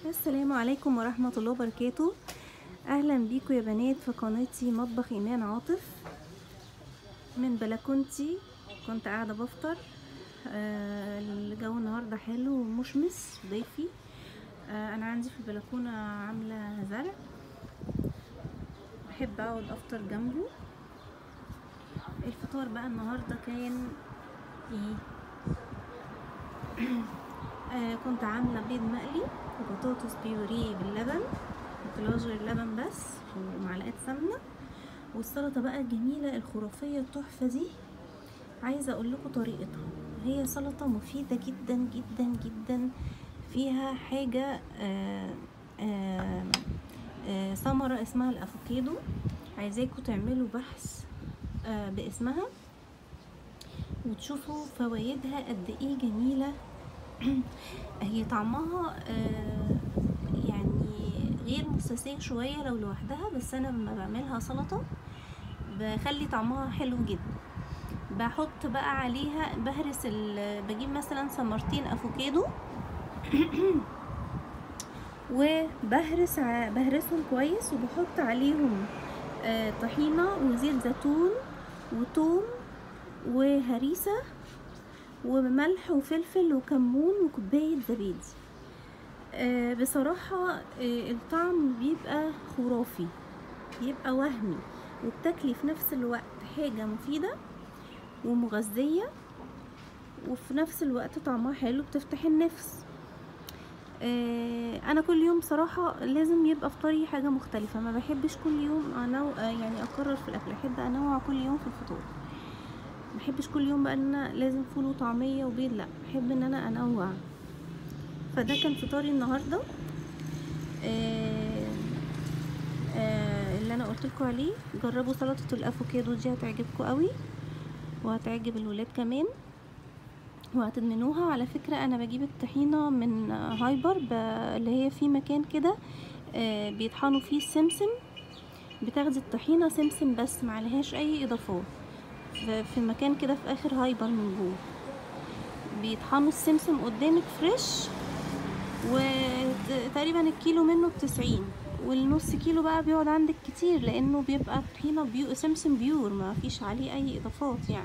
السلام عليكم ورحمة الله وبركاته أهلا بيكم يا بنات في قناتي مطبخ إيمان عاطف من بلكونتي كنت قاعدة بفطر آه الجو النهاردة حلو ومشمس ضيفي آه أنا عندي في البلكونة عاملة زرع بحب أقعد أفطر جنبه الفطار بقى النهاردة كان إيه آه كنت عاملة بيض مقلي وبطاطس بيوريه باللبن وكلاجر اللبن بس ومعلقة سمنة والسلطة بقى الجميلة الخرافية التحفة دي عايزة اقول لكم طريقتها هي سلطة مفيدة جدا جدا جدا فيها حاجة آه آه آه ثمرة اسمها الافوكادو عايزاكم تعملوا بحث آه باسمها وتشوفوا فوائدها قد ايه جميلة هي طعمها آه يعني غير مساسية شوية لو لوحدها بس انا لما بعملها سلطة بخلي طعمها حلو جدا بحط بقى عليها بهرس بجيب مثلا ثمرتين افوكادو وبهرس بهرسهم كويس وبحط عليهم آه طحينة وزيت زيتون وتوم وهريسة وملح وفلفل وكمون وكوباية زبادي آه بصراحة آه الطعم بيبقى خرافي بيبقى وهمي وبتاكلي في نفس الوقت حاجة مفيدة ومغذية وفي نفس الوقت طعمها حلو بتفتح النفس آه انا كل يوم بصراحة لازم يبقى فطاري حاجة مختلفة ما بحبش كل يوم انوع يعني اكرر في الاكل احب انوع كل يوم في الفطور ما بحبش كل يوم بقى ان انا لازم فول وطعمية وبيض لا بحب ان انا انوع فده كان فطاري النهارده آه آه اللي انا قلت لكم عليه جربوا سلطه الافوكادو دي هتعجبكم قوي وهتعجب الولاد كمان وهتدمنوها على فكره انا بجيب الطحينه من هايبر اللي هي في مكان كده آه بيطحنوا فيه السمسم بتاخدي الطحينه سمسم بس معلهاش اي اضافات في مكان كده في اخر هايبر من جوه بيطحنوا السمسم قدامك فريش وتقريبا الكيلو منه بتسعين والنص كيلو بقى بيقعد عندك كتير لانه بيبقى طحينة بيو سمسم بيور ما فيش عليه اي اضافات يعني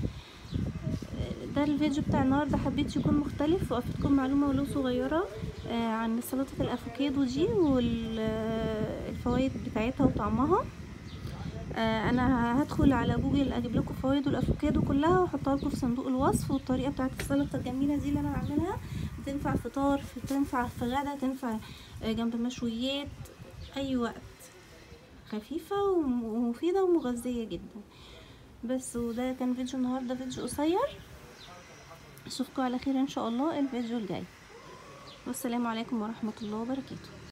ده الفيديو بتاع النهاردة حبيت يكون مختلف وافيدكم معلومة ولو صغيرة عن سلطة الافوكادو دي والفوائد بتاعتها وطعمها انا هدخل على جوجل اجيب لكم فوائد الافوكادو كلها واحطها لكم في صندوق الوصف والطريقه بتاعت السلطه الجميله دي اللي انا بعملها تنفع فطار تنفع في غدا تنفع جنب مشويات اي وقت خفيفه ومفيده ومغذيه جدا بس وده كان فيديو النهارده فيديو قصير اشوفكم على خير ان شاء الله الفيديو الجاي والسلام عليكم ورحمه الله وبركاته